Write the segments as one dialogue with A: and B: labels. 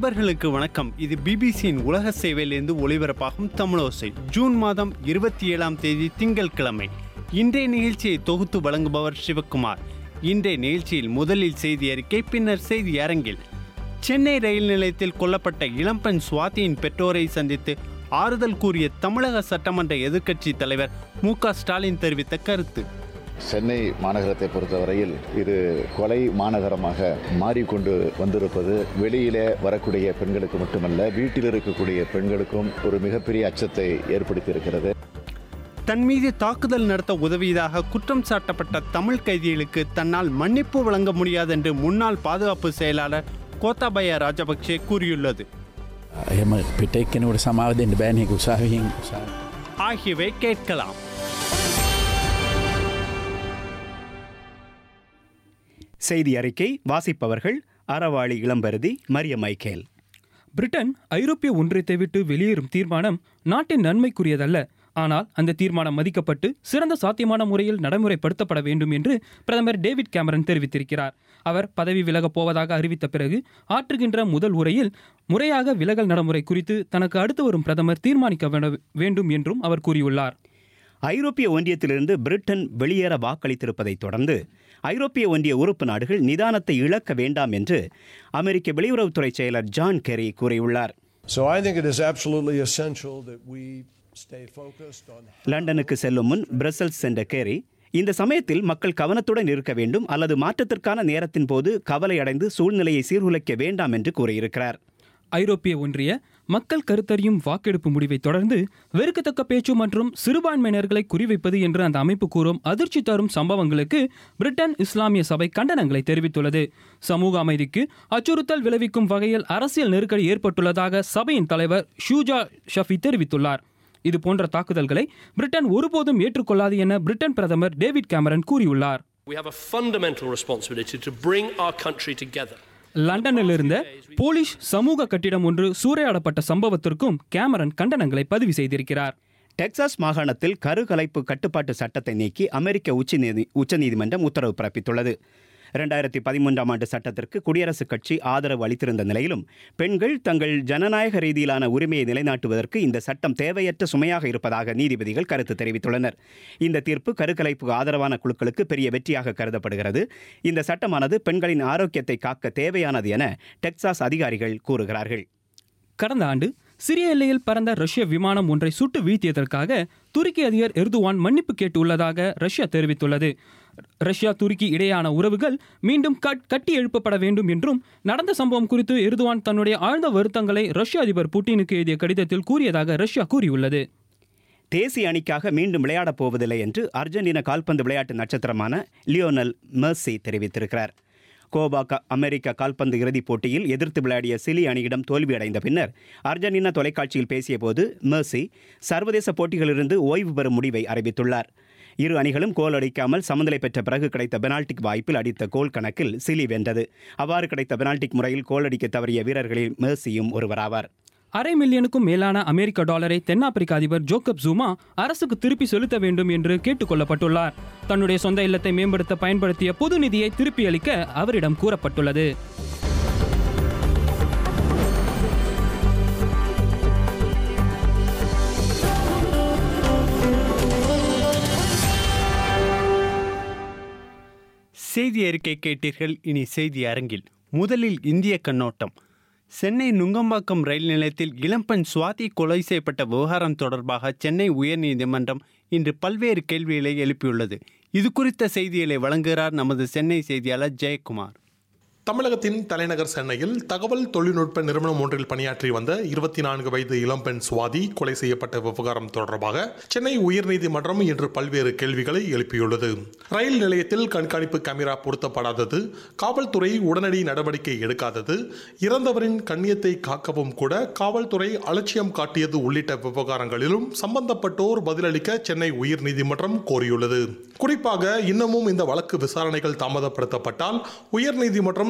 A: நண்பர்களுக்கு வணக்கம் இது பிபிசியின் உலக சேவையிலிருந்து ஒளிபரப்பாகும் தமிழோசை ஜூன் மாதம் இருபத்தி ஏழாம் தேதி திங்கட்கிழமை இன்றைய நிகழ்ச்சியை தொகுத்து வழங்குபவர் சிவக்குமார் இன்றைய நிகழ்ச்சியில் முதலில் செய்தி அறிக்கை பின்னர் செய்தி அரங்கில் சென்னை ரயில் நிலையத்தில் கொல்லப்பட்ட இளம்பெண் சுவாதியின் பெற்றோரை சந்தித்து ஆறுதல் கூறிய தமிழக சட்டமன்ற எதிர்க்கட்சி தலைவர் மு க ஸ்டாலின் தெரிவித்த கருத்து
B: சென்னை மாநகரத்தை பொறுத்தவரையில் இது கொலை மாநகரமாக மாறிக்கொண்டு வந்திருப்பது வெளியிலே வரக்கூடிய பெண்களுக்கு மட்டுமல்ல வீட்டில் இருக்கக்கூடிய பெண்களுக்கும் ஒரு மிகப்பெரிய அச்சத்தை ஏற்படுத்தியிருக்கிறது
A: தன் மீது தாக்குதல் நடத்த உதவியதாக குற்றம் சாட்டப்பட்ட தமிழ் கைதிகளுக்கு தன்னால் மன்னிப்பு வழங்க முடியாதென்று முன்னாள் பாதுகாப்பு செயலாளர் கோத்தாபய ராஜபக்சே கூறியுள்ளது
C: එහෙම පිටෙක් කෙනවට සමාව දෙන්න බෑනක උසාහයෙන් උසා.
A: ஆகியவை கேட்கலாம்
D: செய்தி அறிக்கை வாசிப்பவர்கள் அறவாளி இளம்பருதி மரிய மைக்கேல்
E: பிரிட்டன் ஐரோப்பிய ஒன்றியத்தை விட்டு வெளியேறும் தீர்மானம் நாட்டின் நன்மைக்குரியதல்ல ஆனால் அந்த தீர்மானம் மதிக்கப்பட்டு சிறந்த சாத்தியமான முறையில் நடைமுறைப்படுத்தப்பட வேண்டும் என்று பிரதமர் டேவிட் கேமரன் தெரிவித்திருக்கிறார் அவர் பதவி விலகப் போவதாக அறிவித்த பிறகு ஆற்றுகின்ற முதல் உரையில் முறையாக விலகல் நடைமுறை குறித்து தனக்கு அடுத்து வரும் பிரதமர் தீர்மானிக்க வேண்ட- வேண்டும் என்றும் அவர் கூறியுள்ளார்
D: ஐரோப்பிய ஒன்றியத்திலிருந்து பிரிட்டன் வெளியேற வாக்களித்திருப்பதைத் தொடர்ந்து ஐரோப்பிய ஒன்றிய உறுப்பு நாடுகள் நிதானத்தை இழக்க வேண்டாம் என்று அமெரிக்க வெளியுறவுத்துறை செயலர் ஜான் கெரி கூறியுள்ளார்
F: So I think it is absolutely essential that we stay focused on
D: லண்டனுக்கு செல்லும் முன் பிரசல்ஸ் சென்ற கேரி இந்த சமயத்தில் மக்கள் கவனத்துடன் இருக்க வேண்டும் அல்லது மாற்றத்திற்கான நேரத்தின் போது கவலையடைந்து சூழ்நிலையை சீர்குலைக்க வேண்டாம் என்று கூறியிருக்கிறார்
E: ஐரோப்பிய ஒன்றிய மக்கள் கருத்தறியும் வாக்கெடுப்பு முடிவை தொடர்ந்து வெறுக்கத்தக்க பேச்சு மற்றும் சிறுபான்மையினர்களை குறிவைப்பது என்று அந்த அமைப்பு கூறும் அதிர்ச்சி தரும் சம்பவங்களுக்கு பிரிட்டன் இஸ்லாமிய சபை கண்டனங்களை தெரிவித்துள்ளது சமூக அமைதிக்கு அச்சுறுத்தல் விளைவிக்கும் வகையில் அரசியல் நெருக்கடி ஏற்பட்டுள்ளதாக சபையின் தலைவர் ஷூஜா ஷஃபி தெரிவித்துள்ளார் இது போன்ற தாக்குதல்களை பிரிட்டன் ஒருபோதும் ஏற்றுக்கொள்ளாது என பிரிட்டன் பிரதமர் டேவிட் கேமரன் கூறியுள்ளார்
G: We have a fundamental responsibility to bring our country together.
E: லண்டனில் இருந்த போலிஷ் சமூக கட்டிடம் ஒன்று சூறையாடப்பட்ட சம்பவத்திற்கும் கேமரன் கண்டனங்களை பதிவு செய்திருக்கிறார்
D: டெக்சாஸ் மாகாணத்தில் கருக்கலைப்பு கட்டுப்பாட்டு சட்டத்தை நீக்கி அமெரிக்க உச்சநீதி உச்சநீதிமன்றம் உத்தரவு பிறப்பித்துள்ளது இரண்டாயிரத்தி பதிமூன்றாம் ஆண்டு சட்டத்திற்கு குடியரசுக் கட்சி ஆதரவு அளித்திருந்த நிலையிலும் பெண்கள் தங்கள் ஜனநாயக ரீதியிலான உரிமையை நிலைநாட்டுவதற்கு இந்த சட்டம் தேவையற்ற சுமையாக இருப்பதாக நீதிபதிகள் கருத்து தெரிவித்துள்ளனர் இந்த தீர்ப்பு கருக்கலைப்புக்கு ஆதரவான குழுக்களுக்கு பெரிய வெற்றியாக கருதப்படுகிறது இந்த சட்டமானது பெண்களின் ஆரோக்கியத்தை காக்க தேவையானது என டெக்சாஸ் அதிகாரிகள் கூறுகிறார்கள்
E: கடந்த ஆண்டு சிரிய எல்லையில் பறந்த ரஷ்ய விமானம் ஒன்றை சுட்டு வீழ்த்தியதற்காக துருக்கி அதிபர் எர்துவான் மன்னிப்பு கேட்டுள்ளதாக ரஷ்யா தெரிவித்துள்ளது ரஷ்யா துருக்கி இடையான உறவுகள் மீண்டும் கட்- கட்டி எழுப்பப்பட வேண்டும் என்றும் நடந்த சம்பவம் குறித்து எர்துவான் தன்னுடைய ஆழ்ந்த வருத்தங்களை ரஷ்ய அதிபர் புட்டினுக்கு எழுதிய கடிதத்தில் கூறியதாக ரஷ்யா கூறியுள்ளது
D: தேசிய அணிக்காக மீண்டும் விளையாடப் போவதில்லை என்று அர்ஜென்டினா கால்பந்து விளையாட்டு நட்சத்திரமான லியோனல் மெர்சி தெரிவித்திருக்கிறார் கோபா க- அமெரிக்க கால்பந்து இறுதிப் போட்டியில் எதிர்த்து விளையாடிய சிலி அணியிடம் தோல்வியடைந்த பின்னர் அர்ஜென்டினா தொலைக்காட்சியில் பேசியபோது மெர்சி சர்வதேச போட்டிகளிலிருந்து ஓய்வு பெறும் முடிவை அறிவித்துள்ளார் இரு அணிகளும் கோல் அடிக்காமல் சமநிலை பெற்ற பிறகு கிடைத்த பெனால்டிக் வாய்ப்பில் அடித்த கோல் கணக்கில் சிலி வென்றது அவ்வாறு கிடைத்த பெனால்டிக் முறையில் கோல் அடிக்க தவறிய வீரர்களில் மெர்சியும் ஒருவராவார்
E: அரை மில்லியனுக்கும் மேலான அமெரிக்க டாலரை தென்னாப்பிரிக்க அதிபர் ஜோக்கப் ஜூமா அரசுக்கு திருப்பி செலுத்த வேண்டும் என்று கேட்டுக்கொள்ளப்பட்டுள்ளார் தன்னுடைய சொந்த இல்லத்தை மேம்படுத்த பயன்படுத்திய பொது நிதியை திருப்பி அளிக்க அவரிடம் கூறப்பட்டுள்ளது
A: செய்தி அறிக்கை கேட்டீர்கள் இனி செய்தி அரங்கில் முதலில் இந்திய கண்ணோட்டம் சென்னை நுங்கம்பாக்கம் ரயில் நிலையத்தில் இளம்பெண் சுவாதி கொலை செய்யப்பட்ட விவகாரம் தொடர்பாக சென்னை உயர்நீதிமன்றம் இன்று பல்வேறு கேள்விகளை எழுப்பியுள்ளது இது குறித்த செய்திகளை வழங்குகிறார் நமது சென்னை செய்தியாளர் ஜெயக்குமார்
H: தமிழகத்தின் தலைநகர் சென்னையில் தகவல் தொழில்நுட்ப நிறுவனம் ஒன்றில் பணியாற்றி வந்த இருபத்தி நான்கு வயது இளம்பெண் சுவாதி கொலை செய்யப்பட்ட விவகாரம் தொடர்பாக சென்னை உயர்நீதிமன்றம் இன்று பல்வேறு கேள்விகளை எழுப்பியுள்ளது ரயில் நிலையத்தில் கண்காணிப்பு கேமரா பொருத்தப்படாதது காவல்துறை உடனடி நடவடிக்கை எடுக்காதது இறந்தவரின் கண்ணியத்தை காக்கவும் கூட காவல்துறை அலட்சியம் காட்டியது உள்ளிட்ட விவகாரங்களிலும் சம்பந்தப்பட்டோர் பதிலளிக்க சென்னை உயர்நீதிமன்றம் கோரியுள்ளது குறிப்பாக இன்னமும் இந்த வழக்கு விசாரணைகள் தாமதப்படுத்தப்பட்டால் உயர்நீதிமன்றம்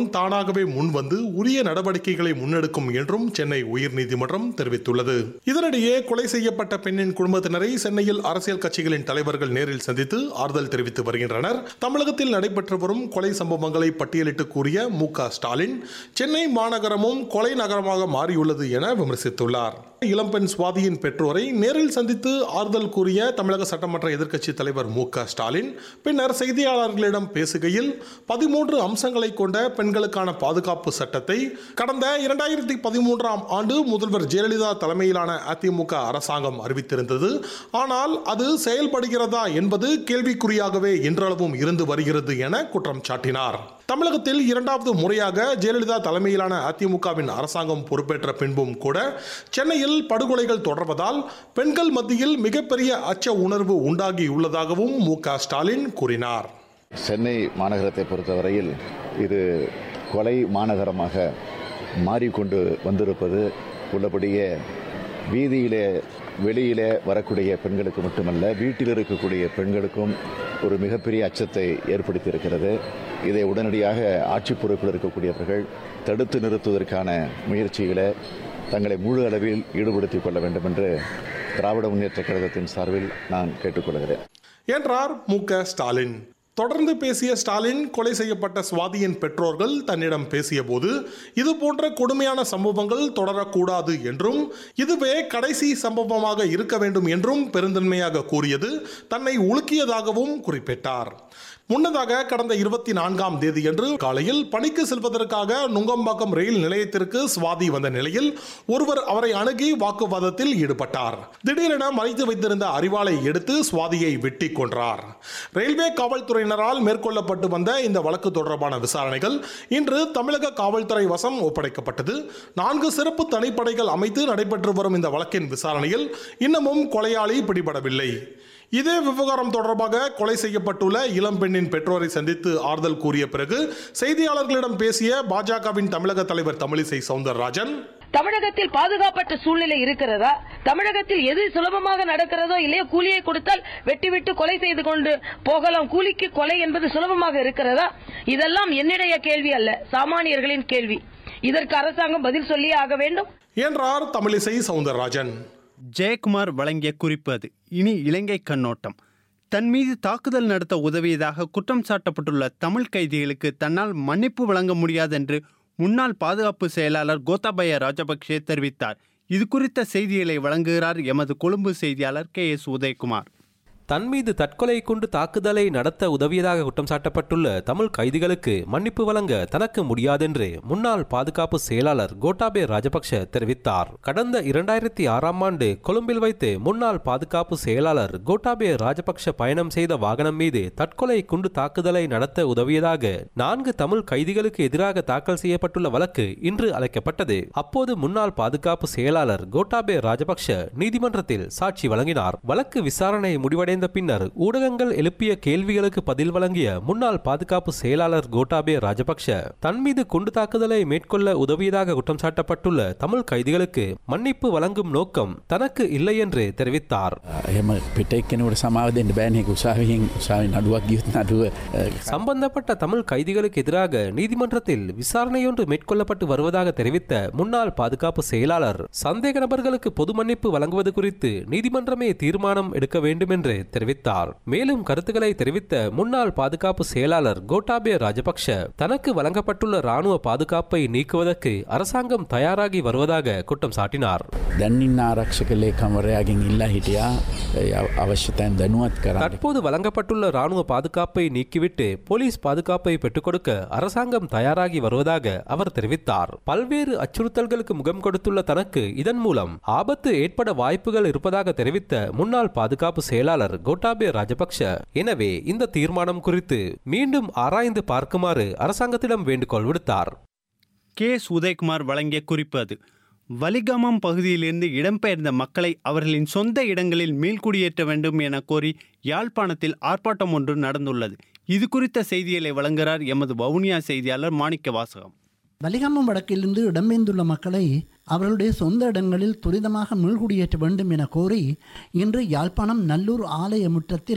H: நீதிமன்றம் தானாகவே முன்வந்து உரிய நடவடிக்கைகளை முன்னெடுக்கும் என்றும் சென்னை உயர்நீதிமன்றம் தெரிவித்துள்ளது இதனிடையே கொலை செய்யப்பட்ட பெண்ணின் குடும்பத்தினரை சென்னையில் அரசியல் கட்சிகளின் தலைவர்கள் நேரில் சந்தித்து ஆறுதல் தெரிவித்து வருகின்றனர் தமிழகத்தில் நடைபெற்று வரும் கொலை சம்பவங்களை பட்டியலிட்டு கூறிய மு க ஸ்டாலின் சென்னை மாநகரமும் கொலை நகரமாக மாறியுள்ளது என விமர்சித்துள்ளார் இளம்பெண் சுவாதியின் பெற்றோரை நேரில் சந்தித்து ஆறுதல் கூறிய தமிழக சட்டமன்ற எதிர்க்கட்சி தலைவர் மு க ஸ்டாலின் பின்னர் செய்தியாளர்களிடம் பேசுகையில் பதிமூன்று அம்சங்களை கொண்ட பெண்களுக்கான பாதுகாப்பு சட்டத்தை கடந்த இரண்டாயிரத்தி பதிமூன்றாம் ஆண்டு முதல்வர் ஜெயலலிதா தலைமையிலான அதிமுக அரசாங்கம் அறிவித்திருந்தது ஆனால் அது செயல்படுகிறதா என்பது கேள்விக்குறியாகவே இன்றளவும் இருந்து வருகிறது என குற்றம் சாட்டினார் தமிழகத்தில் இரண்டாவது முறையாக ஜெயலலிதா தலைமையிலான அதிமுகவின் அரசாங்கம் பொறுப்பேற்ற பின்பும் கூட சென்னையில் படுகொலைகள் தொடர்வதால் பெண்கள் மத்தியில் மிகப்பெரிய அச்ச உணர்வு உண்டாகியுள்ளதாகவும் மு க ஸ்டாலின் கூறினார்
B: சென்னை மாநகரத்தை பொறுத்தவரையில் இது கொலை மாநகரமாக மாறிக்கொண்டு வந்திருப்பது உள்ளபடியே வீதியிலே வெளியிலே வரக்கூடிய பெண்களுக்கு மட்டுமல்ல வீட்டில் இருக்கக்கூடிய பெண்களுக்கும் ஒரு மிகப்பெரிய அச்சத்தை ஏற்படுத்தி இருக்கிறது இதை உடனடியாக ஆட்சி பொறுப்பில் இருக்கக்கூடியவர்கள் தடுத்து நிறுத்துவதற்கான முயற்சிகளை தங்களை முழு அளவில் ஈடுபடுத்திக் கொள்ள வேண்டும் என்று திராவிட முன்னேற்ற கழகத்தின் சார்பில் நான் கேட்டுக்கொள்கிறேன்
H: என்றார் மு க ஸ்டாலின் தொடர்ந்து பேசிய ஸ்டாலின் கொலை செய்யப்பட்ட சுவாதியின் பெற்றோர்கள் தன்னிடம் பேசியபோது இது போன்ற கொடுமையான சம்பவங்கள் தொடரக்கூடாது என்றும் இதுவே கடைசி சம்பவமாக இருக்க வேண்டும் என்றும் பெருந்தன்மையாக கூறியது தன்னை உலுக்கியதாகவும் குறிப்பிட்டார் முன்னதாக கடந்த இருபத்தி நான்காம் தேதியன்று காலையில் பணிக்கு செல்வதற்காக நுங்கம்பாக்கம் ரயில் நிலையத்திற்கு சுவாதி வந்த நிலையில் ஒருவர் அவரை அணுகி வாக்குவாதத்தில் ஈடுபட்டார் திடீரென மறைத்து வைத்திருந்த அறிவாளை எடுத்து சுவாதியை வெட்டி கொன்றார் ரயில்வே காவல்துறையினரால் மேற்கொள்ளப்பட்டு வந்த இந்த வழக்கு தொடர்பான விசாரணைகள் இன்று தமிழக காவல்துறை வசம் ஒப்படைக்கப்பட்டது நான்கு சிறப்பு தனிப்படைகள் அமைத்து நடைபெற்று வரும் இந்த வழக்கின் விசாரணையில் இன்னமும் கொலையாளி பிடிபடவில்லை இதே விவகாரம் தொடர்பாக கொலை செய்யப்பட்டுள்ள இளம்பெண்ணின் பெற்றோரை சந்தித்து ஆறுதல் கூறிய பிறகு செய்தியாளர்களிடம் பேசிய பாஜகவின் தமிழக தலைவர் தமிழிசை சவுந்தரராஜன்
I: தமிழகத்தில் பாதுகாப்பற்ற சூழ்நிலை இருக்கிறதா தமிழகத்தில் எது சுலபமாக நடக்கிறதோ இல்லையோ கூலியை கொடுத்தால் வெட்டி விட்டு கொலை செய்து கொண்டு போகலாம் கூலிக்கு கொலை என்பது சுலபமாக இருக்கிறதா இதெல்லாம் என்னுடைய கேள்வி அல்ல சாமானியர்களின் கேள்வி இதற்கு அரசாங்கம் பதில் சொல்லியே ஆக வேண்டும்
H: என்றார் தமிழிசை சவுந்தரராஜன்
A: ஜெயக்குமார் வழங்கிய குறிப்பு அது இனி இலங்கை கண்ணோட்டம் தன் மீது தாக்குதல் நடத்த உதவியதாக குற்றம் சாட்டப்பட்டுள்ள தமிழ் கைதிகளுக்கு தன்னால் மன்னிப்பு வழங்க முடியாதென்று முன்னாள் பாதுகாப்பு செயலாளர் கோத்தாபய ராஜபக்சே தெரிவித்தார் இது குறித்த செய்திகளை வழங்குகிறார் எமது கொழும்பு செய்தியாளர் கே எஸ் உதயகுமார்
J: தன் மீது தற்கொலை கொண்டு தாக்குதலை நடத்த உதவியதாக குற்றம் சாட்டப்பட்டுள்ள தமிழ் கைதிகளுக்கு மன்னிப்பு வழங்க தனக்கு முடியாதென்று முன்னாள் பாதுகாப்பு செயலாளர் கோட்டாபே ராஜபக்ஷ தெரிவித்தார் கடந்த இரண்டாயிரத்தி ஆறாம் ஆண்டு கொழும்பில் வைத்து முன்னாள் பாதுகாப்பு செயலாளர் கோட்டாபே ராஜபக்ஷ பயணம் செய்த வாகனம் மீது தற்கொலை குண்டு தாக்குதலை நடத்த உதவியதாக நான்கு தமிழ் கைதிகளுக்கு எதிராக தாக்கல் செய்யப்பட்டுள்ள வழக்கு இன்று அழைக்கப்பட்டது அப்போது முன்னாள் பாதுகாப்பு செயலாளர் கோட்டாபே ராஜபக்ஷ நீதிமன்றத்தில் சாட்சி வழங்கினார் வழக்கு விசாரணை முடிவடைந்த பின்னர் ஊடகங்கள் எழுப்பிய கேள்விகளுக்கு பதில் வழங்கிய முன்னாள் பாதுகாப்பு செயலாளர் கோட்டாபே ராஜபக்ஷ தன் மீது குண்டு தாக்குதலை மேற்கொள்ள உதவியதாக குற்றம் சாட்டப்பட்டுள்ள தமிழ் கைதிகளுக்கு மன்னிப்பு வழங்கும் நோக்கம் தனக்கு இல்லை என்று தெரிவித்தார்
C: එහෙම පිටෙක් කෙනවට සමාව දෙන්න බෑනෙක උසාවියෙන් උසාවි නඩුවක් ගියුත් නඩුව
J: சம்பந்தப்பட்ட தமிழ் கைதிகளுக்கு எதிராக நீதிமன்றத்தில் விசாரணையொன்று மேற்கொள்ளப்பட்டு வருவதாக தெரிவித்த முன்னாள் பாதுகாப்பு செயலாளர் சந்தேக நபர்களுக்கு பொது மன்னிப்பு வழங்குவது குறித்து நீதிமன்றமே தீர்மானம் எடுக்க வேண்டும் என்று தெரிவித்தார் மேலும் கருத்துக்களை தெரிவித்த முன்னாள் பாதுகாப்பு செயலாளர் கோட்டாபய ராஜபக்ஷ தனக்கு வழங்கப்பட்டுள்ள ராணுவ பாதுகாப்பை நீக்குவதற்கு அரசாங்கம் தயாராகி வருவதாக குற்றம் சாட்டினார்
C: දැන්ඉන්න ආරක්ෂ කලේ කමරයාගෙන් ඉල්ලා හිටියා ඒ අව- අවශ්‍යතැන් දැනුවත් කරන්න
J: தற்போது வழங்கப்பட்டுள்ள ராணுவ பாதுகாப்பை நீக்கிவிட்டு போலீஸ் பாதுகாப்பை பெற்றுக் கொடுக்க அரசாங்கம் தயாராகி வருவதாக அவர் தெரிவித்தார் பல்வேறு அச்சுறுத்தல்களுக்கு முகம் கொடுத்துள்ள தனக்கு இதன் மூலம் ஆபத்து ஏற்பட வாய்ப்புகள் இருப்பதாக தெரிவித்த முன்னாள் பாதுகாப்பு செயலாளர் கோட்டாபே ராஜபக்ஷ எனவே இந்த தீர்மானம் குறித்து மீண்டும் ஆராய்ந்து பார்க்குமாறு அரசாங்கத்திடம் வேண்டுகோள் விடுத்தார்
A: கே எஸ் உதயகுமார் வழங்கிய குறிப்பு அது வலிகாமம் பகுதியிலிருந்து இடம்பெயர்ந்த மக்களை அவர்களின் சொந்த இடங்களில் மீள்குடியேற்ற வேண்டும் என கோரி யாழ்ப்பாணத்தில் ஆர்ப்பாட்டம் ஒன்று நடந்துள்ளது இது குறித்த செய்திகளை வழங்குகிறார் எமது வவுனியா செய்தியாளர் மாணிக்க வாசகம்
K: வலிகாமம் வடக்கிலிருந்து இடம்பெயர்ந்துள்ள மக்களை அவர்களுடைய சொந்த இடங்களில் துரிதமாக மீள்குடியேற்ற வேண்டும் என கோரி இன்று யாழ்ப்பாணம் நல்லூர் ஆலய முற்றத்தில்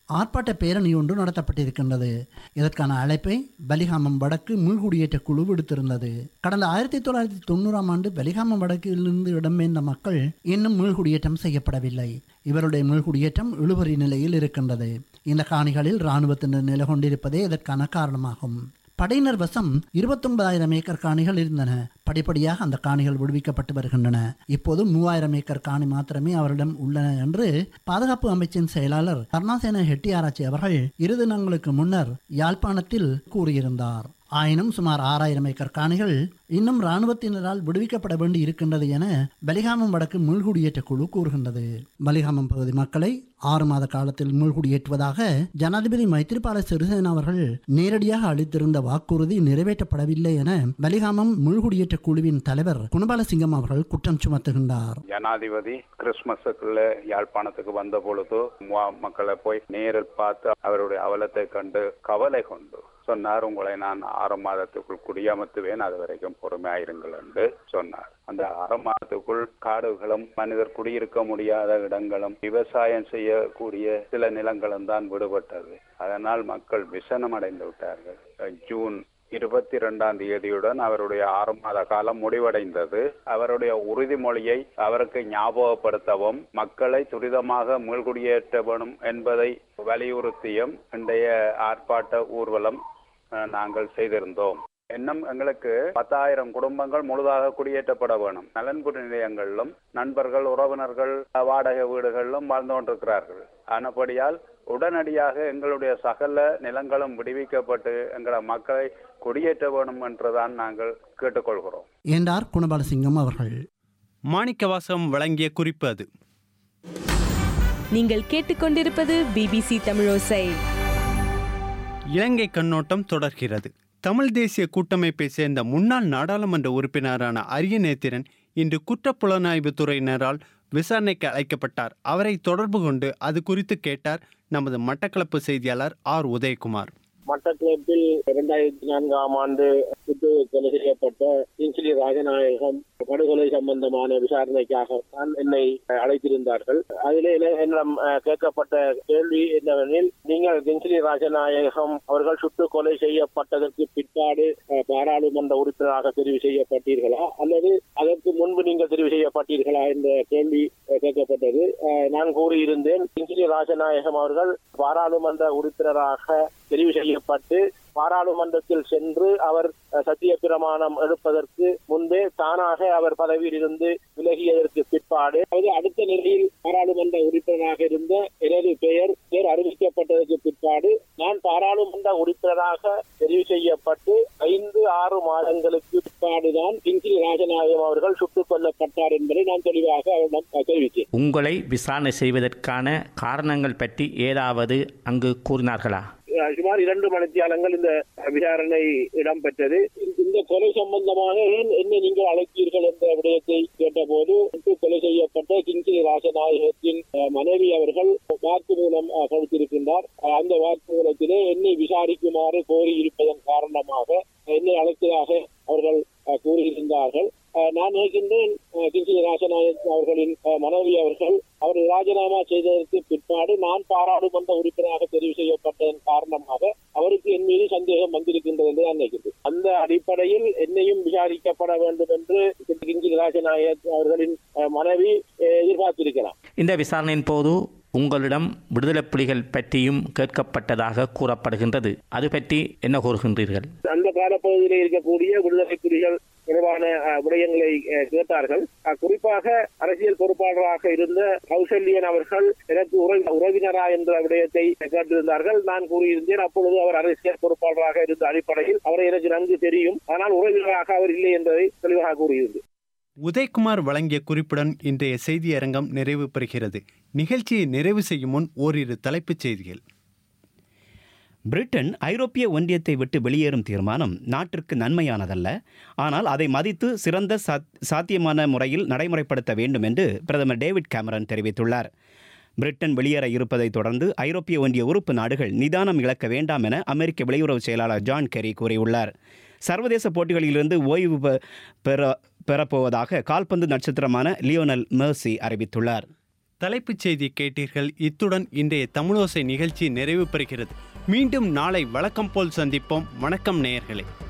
K: ஆர்ப்பாட்ட பேரணி ஒன்று நடத்தப்பட்டிருக்கின்றது இதற்கான அழைப்பை பலிகாமம் வடக்கு மீள்குடியேற்ற குழு விடுத்திருந்தது கடந்த ஆயிரத்தி தொள்ளாயிரத்தி தொண்ணூறாம் ஆண்டு பலிகாமம் வடக்கிலிருந்து இடம்பெயர்ந்த மக்கள் இன்னும் மீள்குடியேற்றம் செய்யப்படவில்லை இவருடைய மீள்குடியேற்றம் இழுபறி நிலையில் இருக்கின்றது இந்த காணிகளில் இராணுவத்தினர் நிலை கொண்டிருப்பதே இதற்கான காரணமாகும் படையினர் வசம் இருபத்தொன்பதாயிரம் ஏக்கர் காணிகள் இருந்தன படிப்படியாக அந்த காணிகள் விடுவிக்கப்பட்டு வருகின்றன இப்போது மூவாயிரம் ஏக்கர் காணி மாத்திரமே அவரிடம் உள்ளன என்று பாதுகாப்பு அமைச்சின் செயலாளர் கருணாசேன ஹெட்டியாராச்சி அவர்கள் இரு தினங்களுக்கு முன்னர் யாழ்ப்பாணத்தில் கூறியிருந்தார் ஆயினும் சுமார் ஆறாயிரம் ஏக்கர் காணிகள் இன்னும் இராணுவத்தினரால் விடுவிக்கப்பட வேண்டி இருக்கின்றது என பலிகாமம் வடக்கு மீள்குடியேற்ற குழு கூறுகின்றது பலிகாமம் பகுதி மக்களை ஆறு மாத காலத்தில் மீள்குடியேற்றுவதாக ஜனாதிபதி மைத்திரிபால சிறிசேன அவர்கள் நேரடியாக அளித்திருந்த வாக்குறுதி நிறைவேற்றப்படவில்லை என பலிகாமம் மீள்குடியேற்ற குழுவின் தலைவர் குணபாலசிங்கம் அவர்கள் குற்றம் சுமத்துகின்றார்
L: ஜனாதிபதி கிறிஸ்துமஸுக்குள்ள யாழ்ப்பாணத்துக்கு வந்த பொழுது ம- மக்களை போய் நேரில் பார்த்து அவருடைய அவலத்தை கண்டு கவலை கொண்டு சொன்னார் உங்களை நான் ஆறு மாதத்துக்குள் குடியமர்த்துவேன் அது வரைக்கும் பொறுமையாயிருங்கள் என்று சொன்னார் அந்த ஆறு மாதத்துக்குள் காடுகளும் மனிதர் குடியிருக்க முடியாத இடங்களும் விவசாயம் செய்யக்கூடிய சில நிலங்களும் தான் விடுபட்டது அதனால் மக்கள் விசனம் அடைந்து விட்டார்கள் ஜூன் இருபத்தி இரண்டாம் தேதியுடன் அவருடைய ஆறு மாத காலம் முடிவடைந்தது அவருடைய உறுதிமொழியை அவருக்கு ஞாபகப்படுத்தவும் மக்களை துரிதமாக மீள்குடியேற்ற வேணும் என்பதை வலியுறுத்தியும் இன்றைய ஆர்ப்பாட்ட ஊர்வலம் அஹ், நாங்கள் செய்திருந்தோம் இன்னும் எங்களுக்கு பத்தாயிரம் குடும்பங்கள் முழுதாக குடியேற்றப்பட வேணும் நலன்புரி நிலையங்களிலும் நண்பர்கள் உறவினர்கள் வாடகை வீடுகளிலும் வாழ்ந்து கொண்டிருக்கிறார்கள் ஆனபடியால் உடனடியாக எங்களுடைய சகல நிலங்களும் விடுவிக்கப்பட்டு எங்கள மக்களை குடியேற்ற வேணும் என்றுதான் நாங்கள் கேட்டுக்கொள்கிறோம்
K: என்றார் குணபாலசிங்கம் அவர்கள்
A: மாணிக்கவாசகம் வழங்கிய குறிப்பு அது
M: நீங்கள் கேட்டுக்கொண்டிருப்பது பிபிசி தமிழோசை
A: இலங்கை கண்ணோட்டம் தொடர்கிறது தமிழ் தேசிய கூட்டமைப்பை சேர்ந்த முன்னாள் நாடாளுமன்ற உறுப்பினரான அரியநேத்திரன் இன்று குற்றப்புலனாய்வு துறையினரால் விசாரணைக்கு அழைக்கப்பட்டார் அவரை தொடர்பு கொண்டு அது குறித்து கேட்டார் நமது மட்டக்களப்பு செய்தியாளர் ஆர் உதயகுமார்
N: மட்டக்களப்பில் இரண்டாயிரத்தி நான்காம் ஆண்டு சுட்டு கொலை செய்யப்பட்ட இன்சிலி ராஜநாயகம் படுகொலை சம்பந்தமான விசாரணைக்காக தான் என்னை அழைத்திருந்தார்கள் அதிலே என்ன- என்னிடம் அஹ், கேட்கப்பட்ட கேள்வி என்னவெனில் நீங்கள் கின்சிலி ராஜநாயகம் அவர்கள் சுட்டு கொலை செய்யப்பட்டதற்கு பிற்பாடு அஹ், பாராளுமன்ற உறுப்பினராக தெரிவு செய்யப்பட்டீர்களா அல்லது அதற்கு முன்பு நீங்கள் தெரிவு செய்யப்பட்டீர்களா என்ற கேள்வி அஹ், கேட்கப்பட்டது அஹ், நான் கூறியிருந்தேன் கின்சிலி ராஜநாயகம் அவர்கள் பாராளுமன்ற உறுப்பினராக தெரிவு செய்யப்பட்டு பாராளுமன்றத்தில் சென்று அவர் அஹ், சத்திய பிரமாணம் எடுப்பதற்கு முன்பே தானாக அவர் பதவியில் இருந்து விலகியதற்கு பிற்பாடு அதாவது அடுத்த நிலையில் பாராளுமன்ற உறுப்பினராக இருந்த எனது பெயர் பேர் அறிவிக்கப்பட்டதற்கு பிற்பாடு நான் பாராளுமன்ற உறுப்பினராக தெரிவு செய்யப்பட்டு ஐந்து ஆறு மாதங்களுக்கு பிற்பாடுதான் கிங்ஸ்லி ராஜநாயகம் அவர்கள் சுட்டுக் கொல்லப்பட்டார் என்பதை நான் தெளிவாக அவரிடம் அஹ், தெரிவித்தேன்
O: உங்களை விசாரணை செய்வதற்கான காரணங்கள் பற்றி ஏதாவது அங்கு கூறினார்களா
N: அஹ் சுமார் இரண்டு மணித்தியாலங்கள் இந்த விசாரணை இடம்பெற்றது இந்த கொலை சம்பந்தமாக ஏன் என்ன நீங்கள் அழைத்தீர்கள் என்ற விடயத்தை கேட்டபோது கொலை செய்யப்பட்ட கிங்ஸ்லி ராசநாயகத்தின் அஹ், மனைவி அவர்கள் வாக்குமூலம் அஹ், கொடுத்திருக்கின்றார் அஹ், அந்த வாக்குமூலத்திலே என்னை விசாரிக்குமாறு கோரி இருப்பதன் காரணமாக என்னை அழைத்ததாக அவர்கள் அஹ், கூறியிருந்தார்கள் அஹ், நான் நினைக்கின்றேன் அஹ், கிங்ஸ்லி ராசநாயக் அவர்களின் அஹ், மனைவி அவர்கள் அவர் ராஜினாமா செய்ததற்கு பிற்பாடு நான் பாராளுமன்ற உறுப்பினராக தெரிவு செய்யப்பட்டதன் காரணமாக அவருக்கு என் மீது சந்தேகம் வந்திருக்கின்றது என்று நான் நினைக்கின்றேன் அந்த அடிப்படையில் என்னையும் விசாரிக்கப்பட வேண்டும் என்று கிங்கில் ராஜநாயக் அவர்களின் அஹ், மனைவி அஹ், எதிர்பார்த்திருக்கிறார்
O: இந்த விசாரணையின் போது உங்களிடம் விடுதலை புலிகள் பற்றியும் கேட்கப்பட்டதாக கூறப்படுகின்றது அது பற்றி என்ன கூறுகின்றீர்கள்
N: அந்த காலப்பகுதியில் இருக்கக்கூடிய விடுதலை புலிகள் தொடர்பான அஹ், விடயங்களை அஹ், கேட்டார்கள் அஹ், குறிப்பாக அரசியல் பொறுப்பாளராக இருந்த கௌசல்யன் அவர்கள் எனக்கு உறவி- உறவினரா என்ற விடயத்தை கேட்டிருந்தார்கள் நான் கூறியிருந்தேன் அப்பொழுது அவர் அரசியல் பொறுப்பாளராக இருந்த அடிப்படையில் அவரை எனக்கு நன்கு தெரியும் ஆனால் உறவினராக அவர் இல்லை என்பதை தெளிவாக கூறியிருந்தேன்
A: உதயகுமார் வழங்கிய குறிப்புடன் இன்றைய செய்தி அரங்கம் நிறைவு பெறுகிறது நிகழ்ச்சியை நிறைவு செய்யும் முன் ஓரிரு தலைப்புச் செய்திகள்
D: பிரிட்டன் ஐரோப்பிய ஒன்றியத்தை விட்டு வெளியேறும் தீர்மானம் நாட்டிற்கு நன்மையானதல்ல ஆனால் அதை மதித்து சிறந்த சாத்- சாத்தியமான முறையில் நடைமுறைப்படுத்த வேண்டும் என்று பிரதமர் டேவிட் கேமரன் தெரிவித்துள்ளார் பிரிட்டன் வெளியேற இருப்பதை தொடர்ந்து ஐரோப்பிய ஒன்றிய உறுப்பு நாடுகள் நிதானம் இழக்க வேண்டாம் என அமெரிக்க வெளியுறவு செயலாளர் ஜான் கெரி கூறியுள்ளார் சர்வதேச போட்டிகளிலிருந்து ஓய்வு பெ- பெற பெறப்போவதாக கால்பந்து நட்சத்திரமான லியோனல் மெர்சி அறிவித்துள்ளார்
A: தலைப்புச் செய்தி கேட்டீர்கள் இத்துடன் இன்றைய தமிழோசை நிகழ்ச்சி நிறைவு பெறுகிறது மீண்டும் நாளை வழக்கம் போல் சந்திப்போம் வணக்கம் நேயர்களே